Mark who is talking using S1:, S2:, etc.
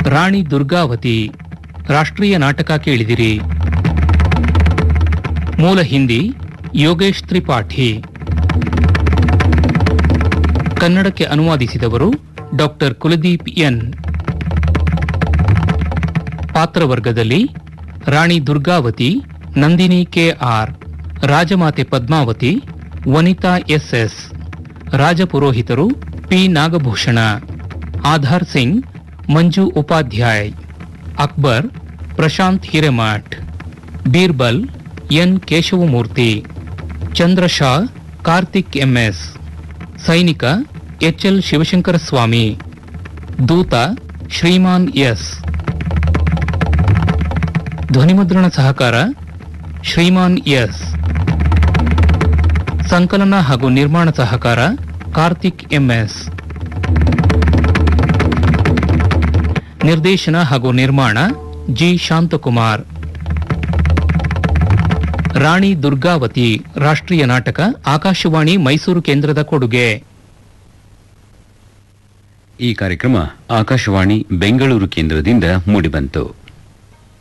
S1: ರಾಣಿ ದುರ್ಗಾವತಿ ರಾಷ್ಟ್ರೀಯ ನಾಟಕ ಕೇಳಿದಿರಿ ಮೂಲ ಹಿಂದಿ ಯೋಗೇಶ್ ತ್ರಿಪಾಠಿ ಕನ್ನಡಕ್ಕೆ ಅನುವಾದಿಸಿದವರು ಡಾಕ್ಟರ್ ಕುಲದೀಪ್ ಎನ್ ಪಾತ್ರವರ್ಗದಲ್ಲಿ ರಾಣಿ ದುರ್ಗಾವತಿ ನಂದಿನಿ ಕೆಆರ್ ರಾಜಮಾತೆ ಪದ್ಮಾವತಿ ವನಿತಾ ಎಸ್ಎಸ್ ರಾಜಪುರೋಹಿತರು P Nagabhushana Adhar Singh Manju Upadhyay Akbar Prashanth Hiremath Birbal N Keshavamurthy Chandrasha Karthik MS ಸೈನಿಕ ಎಚ್ಎಲ್ ಶಿವಶಂಕರ ಸ್ವಾಮಿ ದೂತ ಶ್ರೀಮಾನ್ ಎಸ್ ಧ್ವನಿಮುದ್ರಣ ಸಹಕಾರ ಶ್ರೀಮಾನ್ ಎಸ್ ಸಂಕಲನ ಹಾಗೂ ನಿರ್ಮಾಣ ಸಹಕಾರ ಕಾರ್ತಿಕ್ ಎಂಎಸ್ ನಿರ್ದೇಶನ ಹಾಗೂ ನಿರ್ಮಾಣ ಜಿ ಶಾಂತಕುಮಾರ್ ರಾಣಿ ದುರ್ಗಾವತಿ ರಾಷ್ಟ್ರೀಯ ನಾಟಕ ಆಕಾಶವಾಣಿ ಮೈಸೂರು ಕೇಂದ್ರದ ಕೊಡುಗೆ
S2: ಈ ಕಾರ್ಯಕ್ರಮ ಆಕಾಶವಾಣಿ ಬೆಂಗಳೂರು ಕೇಂದ್ರದಿಂದ ಮೂಡಿಬಂತು